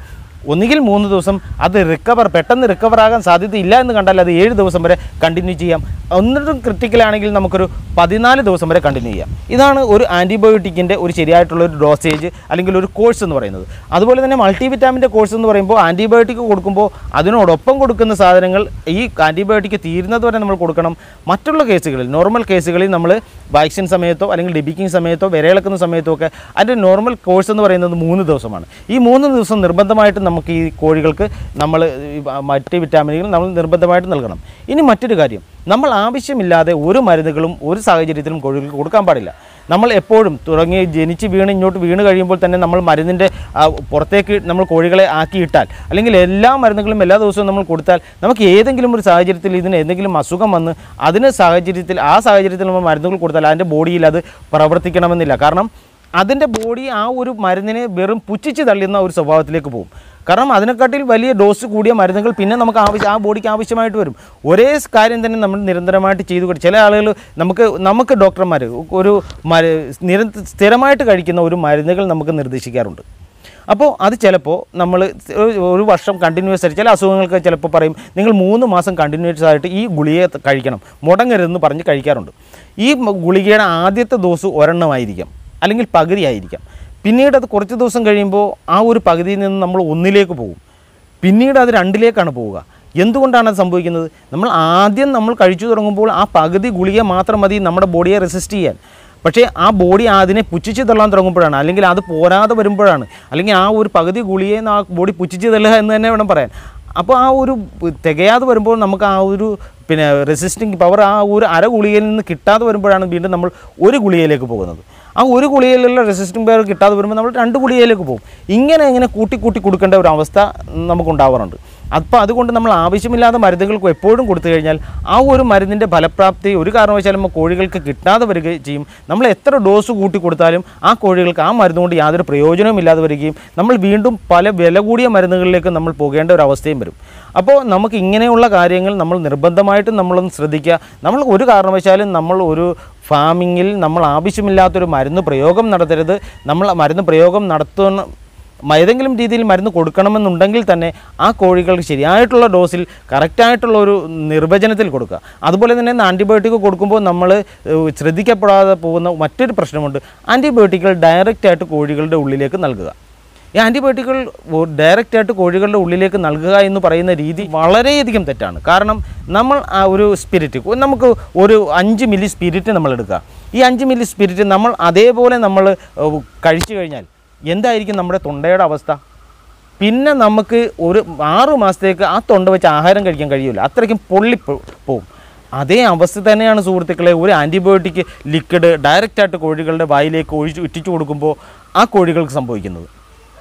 ഒന്നുകിൽ മൂന്ന് ദിവസം അത് റിക്കവർ പെട്ടെന്ന് റിക്കവർ ആകാൻ സാധ്യതയില്ല എന്ന് കണ്ടാൽ അത് ഏഴ് ദിവസം വരെ കണ്ടിന്യൂ ചെയ്യാം ഒന്നിട്ടും ക്രിട്ടിക്കലാണെങ്കിൽ നമുക്കൊരു പതിനാല് ദിവസം വരെ കണ്ടിന്യൂ ചെയ്യാം ഇതാണ് ഒരു ആൻറ്റിബയോട്ടിക്കിൻ്റെ ഒരു ശരിയായിട്ടുള്ള ഒരു ഡോസേജ് അല്ലെങ്കിൽ ഒരു കോഴ്സ് എന്ന് പറയുന്നത് അതുപോലെ തന്നെ മൾട്ടിവിറ്റാമിൻ്റെ കോഴ്സ് എന്ന് പറയുമ്പോൾ ആൻറ്റിബയോട്ടിക് കൊടുക്കുമ്പോൾ അതിനോടൊപ്പം കൊടുക്കുന്ന സാധനങ്ങൾ ഈ ആൻറ്റിബയോട്ടിക് തീരുന്നത് വരെ നമ്മൾ കൊടുക്കണം മറ്റുള്ള കേസുകളിൽ നോർമൽ കേസുകളിൽ നമ്മൾ വാക്സിൻ സമയത്തോ അല്ലെങ്കിൽ ഡിബിക്കിംഗ് സമയത്തോ വിരയിളക്കുന്ന സമയത്തോ ഒക്കെ അതിൻ്റെ നോർമൽ കോഴ്സ് എന്ന് പറയുന്നത് മൂന്ന് ദിവസമാണ് ഈ മൂന്ന് ദിവസം നിർബന്ധമായിട്ടും നമുക്ക് ഈ കോഴികൾക്ക് നമ്മൾ ഈ മറ്റ് വിറ്റാമിനുകൾ നമ്മൾ നിർബന്ധമായിട്ട് നൽകണം ഇനി മറ്റൊരു കാര്യം നമ്മൾ ആവശ്യമില്ലാതെ ഒരു മരുന്നുകളും ഒരു സാഹചര്യത്തിലും കോഴികൾക്ക് കൊടുക്കാൻ പാടില്ല നമ്മൾ എപ്പോഴും തുടങ്ങി ജനിച്ച് വീണ് ഇങ്ങോട്ട് വീണ് കഴിയുമ്പോൾ തന്നെ നമ്മൾ മരുന്നിൻ്റെ ആ, പുറത്തേക്ക് നമ്മൾ കോഴികളെ ആക്കിയിട്ടാൽ അല്ലെങ്കിൽ എല്ലാ മരുന്നുകളും എല്ലാ ദിവസവും നമ്മൾ കൊടുത്താൽ നമുക്ക് ഏതെങ്കിലും ഒരു സാഹചര്യത്തിൽ ഇതിന് എന്തെങ്കിലും അസുഖം വന്ന് അതിന് സാഹചര്യത്തിൽ ആ സാഹചര്യത്തിൽ നമ്മൾ മരുന്നുകൾ കൊടുത്താൽ അതിൻ്റെ ബോഡിയിൽ അത് പ്രവർത്തിക്കണമെന്നില്ല കാരണം അതിൻ്റെ ബോഡി ആ ഒരു മരുന്നിനെ വെറും പുച്ഛിച്ച് തള്ളുന്ന ഒരു സ്വഭാവത്തിലേക്ക് പോകും കാരണം അതിനെക്കാട്ടിൽ വലിയ ഡോസ് കൂടിയ മരുന്നുകൾ പിന്നെ നമുക്ക് ആവശ്യം ആ ബോഡിക്ക് ആവശ്യമായിട്ട് വരും ഒരേ കാര്യം തന്നെ നമ്മൾ നിരന്തരമായിട്ട് ചെയ്തു കൊടുക്കും ചില ആളുകൾ നമുക്ക് നമുക്ക് ഡോക്ടർമാർ ഒരു മരു നിരന്തര സ്ഥിരമായിട്ട് കഴിക്കുന്ന ഒരു മരുന്നുകൾ നമുക്ക് നിർദ്ദേശിക്കാറുണ്ട് അപ്പോൾ അത് ചിലപ്പോൾ നമ്മൾ ഒരു- ഒരു വർഷം കണ്ടിന്യൂസ് ആയിട്ട് ചില അസുഖങ്ങൾക്ക് ചിലപ്പോൾ പറയും നിങ്ങൾ മൂന്ന് മാസം കണ്ടിന്യൂസ് ആയിട്ട് ഈ ഗുളിക കഴിക്കണം മുടങ്ങരുതെന്ന് പറഞ്ഞ് കഴിക്കാറുണ്ട് ഈ മ- ഗുളികയുടെ ആദ്യത്തെ ഡോസ് ഒരെണ്ണമായിരിക്കാം അല്ലെങ്കിൽ പകുതിയായിരിക്കാം പിന്നീട് അത് കുറച്ച് ദിവസം കഴിയുമ്പോൾ ആ ഒരു പകുതിയിൽ നിന്ന് നമ്മൾ ഒന്നിലേക്ക് പോകും പിന്നീട് അത് രണ്ടിലേക്കാണ് പോവുക എന്തുകൊണ്ടാണ് അത് സംഭവിക്കുന്നത് നമ്മൾ ആദ്യം നമ്മൾ കഴിച്ചു തുടങ്ങുമ്പോൾ ആ പകുതി ഗുളിക മാത്രം മതി നമ്മുടെ ബോഡിയെ റെസിസ്റ്റ് ചെയ്യാൻ പക്ഷേ ആ ബോഡി അതിനെ പുച്ഛിച്ച് തള്ളാൻ തുടങ്ങുമ്പോഴാണ് അല്ലെങ്കിൽ അത് പോരാതെ വരുമ്പോഴാണ് അല്ലെങ്കിൽ ആ ഒരു പകുതി ഗുളിയെ ആ ബോഡി പുച്ഛിച്ച് തള്ളുക എന്ന് തന്നെ വേണം പറയാൻ അപ്പോൾ ആ ഒരു തികയാതെ വരുമ്പോൾ നമുക്ക് ആ ഒരു പിന്നെ റെസിസ്റ്റിംഗ് പവർ ആ ഒരു അര ഗുളികയിൽ നിന്ന് കിട്ടാതെ വരുമ്പോഴാണ് വീണ്ടും നമ്മൾ ഒരു ഗുളികയിലേക്ക് പോകുന്നത് ആ ഒരു ഗുളികയിലുള്ള റെസിസ്റ്റിംഗ് പവർ കിട്ടാതെ വരുമ്പോൾ നമ്മൾ രണ്ട് ഗുളികയിലേക്ക് പോകും ഇങ്ങനെ ഇങ്ങനെ കൂട്ടി കൂട്ടി കൊടുക്കേണ്ട ഒരു അവസ്ഥ നമുക്കുണ്ടാവാറുണ്ട് അപ്പോൾ അതുകൊണ്ട് നമ്മൾ ആവശ്യമില്ലാത്ത മരുന്നുകൾക്ക് എപ്പോഴും കൊടുത്തു കഴിഞ്ഞാൽ ആ ഒരു മരുന്നിൻ്റെ ഫലപ്രാപ്തി ഒരു കാരണവശാലും ആ കോഴികൾക്ക് കിട്ടാതെ വരികയും ചെയ്യും നമ്മൾ എത്ര ഡോസ് കൂട്ടി കൊടുത്താലും ആ കോഴികൾക്ക് ആ മരുന്ന് കൊണ്ട് യാതൊരു പ്രയോജനവും ഇല്ലാതെ വരികയും നമ്മൾ വീണ്ടും പല വില കൂടിയ മരുന്നുകളിലേക്ക് നമ്മൾ പോകേണ്ട ഒരു അവസ്ഥയും വരും അപ്പോൾ നമുക്ക് ഇങ്ങനെയുള്ള കാര്യങ്ങൾ നമ്മൾ നിർബന്ധമായിട്ടും നമ്മളൊന്ന് ശ്രദ്ധിക്കുക നമ്മൾ ഒരു കാരണവശാലും നമ്മൾ ഒരു ഫാമിങ്ങിൽ നമ്മൾ ആവശ്യമില്ലാത്തൊരു മരുന്ന് പ്രയോഗം നടത്തരുത് നമ്മൾ ആ മരുന്ന് പ്രയോഗം നടത്തുന്ന മ- ഏതെങ്കിലും രീതിയിൽ മരുന്ന് കൊടുക്കണമെന്നുണ്ടെങ്കിൽ തന്നെ ആ കോഴികൾക്ക് ശരിയായിട്ടുള്ള ഡോസിൽ കറക്റ്റായിട്ടുള്ള ഒരു നിർവചനത്തിൽ കൊടുക്കുക അതുപോലെ തന്നെ ആൻറ്റിബയോട്ടിക് കൊടുക്കുമ്പോൾ നമ്മൾ ഏഹ്, ശ്രദ്ധിക്കപ്പെടാതെ പോകുന്ന മറ്റൊരു പ്രശ്നമുണ്ട് ആൻറ്റിബയോട്ടിക്കുകൾ ഡയറക്റ്റായിട്ട് കോഴികളുടെ ഉള്ളിലേക്ക് നൽകുക ഈ ആൻറ്റിബയോട്ടിക്കുകൾ ഡയറക്റ്റ് ആയിട്ട് കോഴികളുടെ ഉള്ളിലേക്ക് നൽകുക എന്ന് പറയുന്ന രീതി വളരെയധികം തെറ്റാണ് കാരണം നമ്മൾ ആ ഒരു സ്പിരിറ്റ് നമുക്ക് ഒരു അഞ്ച് മില്ലി സ്പിരിറ്റ് നമ്മൾ എടുക്കുക ഈ അഞ്ച് മില്ലി സ്പിരിറ്റ് നമ്മൾ അതേപോലെ നമ്മൾ ഏഹ്, കഴിച്ചു കഴിഞ്ഞാൽ എന്തായിരിക്കും നമ്മുടെ തൊണ്ടയുടെ അവസ്ഥ പിന്നെ നമുക്ക് ഒരു ആറ് മാസത്തേക്ക് ആ തൊണ്ട വെച്ച് ആഹാരം കഴിക്കാൻ കഴിയില്ല അത്രയ്ക്കും പൊള്ളി പോ- പോവും അതേ അവസ്ഥ തന്നെയാണ് സുഹൃത്തുക്കളെ ഒരു ആൻറ്റിബയോട്ടിക് ലിക്വിഡ് ഡയറക്റ്റായിട്ട് കോഴികളുടെ വായിലേക്ക് ഒഴിച്ച് ഇറ്റിച്ചു കൊടുക്കുമ്പോൾ ആ കോഴികൾക്ക് സംഭവിക്കുന്നത്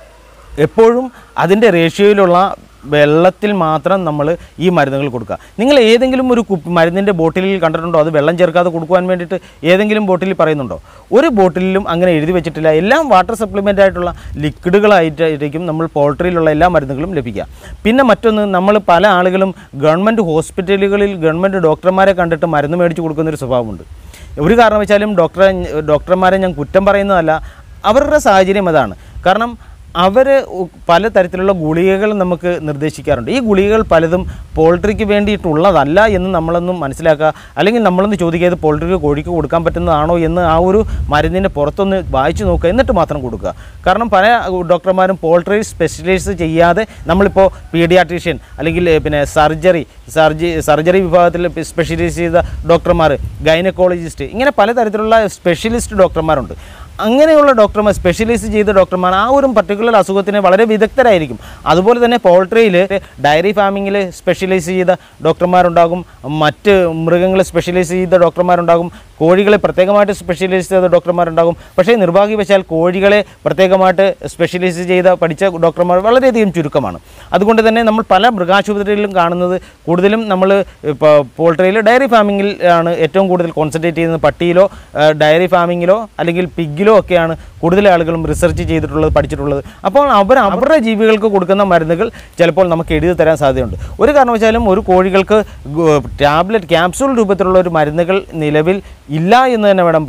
എപ്പോഴും അതിൻ്റെ റേഷ്യോയിലുള്ള വെള്ളത്തിൽ മാത്രം നമ്മൾ ഈ മരുന്നുകൾ കൊടുക്കുക നിങ്ങൾ ഏതെങ്കിലും ഒരു കുപ്പി മരുന്നിൻ്റെ ബോട്ടിലിൽ കണ്ടിട്ടുണ്ടോ അത് വെള്ളം ചേർക്കാതെ കൊടുക്കുവാൻ വേണ്ടിയിട്ട് ഏതെങ്കിലും ബോട്ടിലിൽ പറയുന്നുണ്ടോ ഒരു ബോട്ടിലും അങ്ങനെ എഴുതി വെച്ചിട്ടില്ല എല്ലാം വാട്ടർ സപ്ലിമെൻ്റ് ആയിട്ടുള്ള ലിക്വിഡുകളായിട്ടായിരിക്കും നമ്മൾ പോൾട്രിയിലുള്ള എല്ലാ മരുന്നുകളും ലഭിക്കുക പിന്നെ മറ്റൊന്ന് നമ്മൾ പല ആളുകളും ഗവൺമെൻറ് ഹോസ്പിറ്റലുകളിൽ ഗവൺമെൻറ് ഡോക്ടർമാരെ കണ്ടിട്ട് മരുന്ന് മേടിച്ച് കൊടുക്കുന്നൊരു സ്വഭാവമുണ്ട് ഒരു കാരണവശാലും ഡോക്ടറെ ഡോക്ടർമാരെ ഞാൻ കുറ്റം പറയുന്നതല്ല അവരുടെ സാഹചര്യം അതാണ് കാരണം അവർ പല തരത്തിലുള്ള ഗുളികകൾ നമുക്ക് നിർദ്ദേശിക്കാറുണ്ട് ഈ ഗുളികകൾ പലതും പോൾട്രിക്ക് വേണ്ടിയിട്ടുള്ളതല്ല എന്ന് നമ്മളൊന്നും മനസ്സിലാക്കുക അല്ലെങ്കിൽ നമ്മളൊന്ന് ചോദിക്കുക ഇത് പോൾട്രിക്ക് കോഴിക്ക് കൊടുക്കാൻ പറ്റുന്നതാണോ എന്ന് ആ ഒരു മരുന്നിൻ്റെ പുറത്തൊന്ന് വായിച്ചു നോക്കുക എന്നിട്ട് മാത്രം കൊടുക്കുക കാരണം പല ഡോക്ടർമാരും പോൾട്രി സ്പെഷ്യലൈസ് ചെയ്യാതെ നമ്മളിപ്പോൾ പീഡിയാട്രീഷ്യൻ അല്ലെങ്കിൽ ഏ, പിന്നെ സർജറി സർജി സർജറി വിഭാഗത്തിൽ സ്പെഷ്യലൈസ് ചെയ്ത ഡോക്ടർമാർ ഗൈനക്കോളജിസ്റ്റ് ഇങ്ങനെ പലതരത്തിലുള്ള സ്പെഷ്യലിസ്റ്റ് ഡോക്ടർമാരുണ്ട് അങ്ങനെയുള്ള ഡോക്ടർമാർ സ്പെഷ്യലൈസ് ചെയ്ത ഡോക്ടർമാർ ആ ഒരു പർട്ടിക്കുലർ അസുഖത്തിന് വളരെ വിദഗ്ധരായിരിക്കും അതുപോലെ തന്നെ പോൾട്രിയിൽ ഡയറി ഫാമിങ്ങിൽ സ്പെഷ്യലൈസ് ചെയ്ത ഡോക്ടർമാരുണ്ടാകും മറ്റ് മൃഗങ്ങളെ സ്പെഷ്യലൈസ് ചെയ്ത ഡോക്ടർമാരുണ്ടാകും കോഴികളെ പ്രത്യേകമായിട്ട് സ്പെഷ്യലൈസ് ചെയ്ത ഡോക്ടർമാരുണ്ടാകും പക്ഷേ നിർഭാഗ്യവശാൽ കോഴികളെ പ്രത്യേകമായിട്ട് സ്പെഷ്യലൈസ് ചെയ്ത പഠിച്ച ഡോക്ടർമാർ വളരെയധികം ചുരുക്കമാണ് അതുകൊണ്ട് തന്നെ നമ്മൾ പല മൃഗാശുപത്രികളിലും കാണുന്നത് കൂടുതലും നമ്മൾ ഇപ്പോൾ പോൾട്രിയിൽ ഡയറി ഫാമിങ്ങിൽ ആണ് ഏറ്റവും കൂടുതൽ കോൺസെൻട്രേറ്റ് ചെയ്യുന്നത് പട്ടിയിലോ ആ, ഡയറി ഫാമിങ്ങിലോ അല്ലെങ്കിൽ പിഗിലോ ഒക്കെയാണ് കൂടുതൽ ആളുകളും റിസർച്ച് ചെയ്തിട്ടുള്ളത് പഠിച്ചിട്ടുള്ളത് അപ്പോൾ അവർ അവരുടെ ജീവികൾക്ക് കൊടുക്കുന്ന മരുന്നുകൾ ചിലപ്പോൾ നമുക്ക് എഴുതി തരാൻ സാധ്യതയുണ്ട് ഒരു കാരണവശാലും ഒരു കോഴികൾക്ക് ടാബ്ലറ്റ് ക്യാപ്സൂൾ രൂപത്തിലുള്ള ഒരു മരുന്നുകൾ നിലവിൽ ഇല്ല എന്ന് തന്നെ വേണം പറയാൻ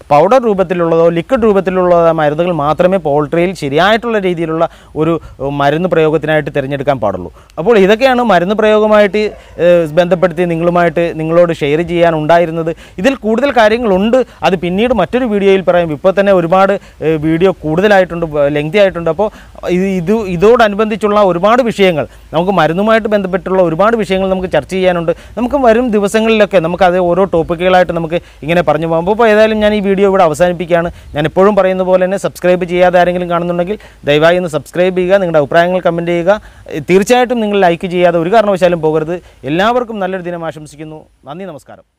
പൗഡർ രൂപത്തിലുള്ളതോ ലിക്വിഡ് രൂപത്തിലുള്ളതോ മരുന്നുകൾ മാത്രമേ പോൾട്രിയിൽ ശരിയായിട്ടുള്ള രീതിയിലുള്ള ഒരു ഏഹ്, മരുന്ന് പ്രയോഗത്തിനായിട്ട് തിരഞ്ഞെടുക്കാൻ പാടുള്ളൂ അപ്പോൾ ഇതൊക്കെയാണ് മരുന്ന് പ്രയോഗമായിട്ട് ഏഹ്, ബന്ധപ്പെടുത്തി നിങ്ങളുമായിട്ട് നിങ്ങളോട് ഷെയർ ചെയ്യാൻ ഉണ്ടായിരുന്നത് ഇതിൽ കൂടുതൽ കാര്യങ്ങളുണ്ട് അത് പിന്നീട് മറ്റൊരു വീഡിയോയിൽ പറയാം ഇപ്പോൾ തന്നെ ഒരുപാട് ഏഹ്, വീഡിയോ കൂടുതലായിട്ടുണ്ട് ലെങ്തി ആയിട്ടുണ്ട് അപ്പോൾ ഇത് ഇത് ഇതോടനുബന്ധിച്ചുള്ള ഒരുപാട് വിഷയങ്ങൾ നമുക്ക് മരുന്നുമായിട്ട് ബന്ധപ്പെട്ടുള്ള ഒരുപാട് വിഷയങ്ങൾ നമുക്ക് ചർച്ച ചെയ്യാനുണ്ട് നമുക്ക് വരും ദിവസങ്ങളിലൊക്കെ നമുക്ക് അത് ഓരോ ടോപ്പിക്കുകളായിട്ട് നമുക്ക് ഇങ്ങനെ പറഞ്ഞു പോകുമ്പോൾ അപ്പോൾ ഏതായാലും ഞാൻ ഈ വീഡിയോ ഇവിടെ അവസാനിപ്പിക്കുകയാണ് ഞാൻ എപ്പോഴും പറയുന്ന പോലെ തന്നെ സബ്സ്ക്രൈബ് ചെയ്യാതെ ആരെങ്കിലും കാണുന്നുണ്ടെങ്കിൽ ദയവായി ഒന്ന് സബ്സ്ക്രൈബ് ചെയ്യുക നിങ്ങളുടെ അഭിപ്രായങ്ങൾ കമൻറ്റ് ചെയ്യുക തീർച്ചയായിട്ടും നിങ്ങൾ ലൈക്ക് ചെയ്യാതെ ഒരു കാരണവശാലും പോകരുത് എല്ലാവർക്കും നല്ലൊരു ദിനം ആശംസിക്കുന്നു നന്ദി നമസ്കാരം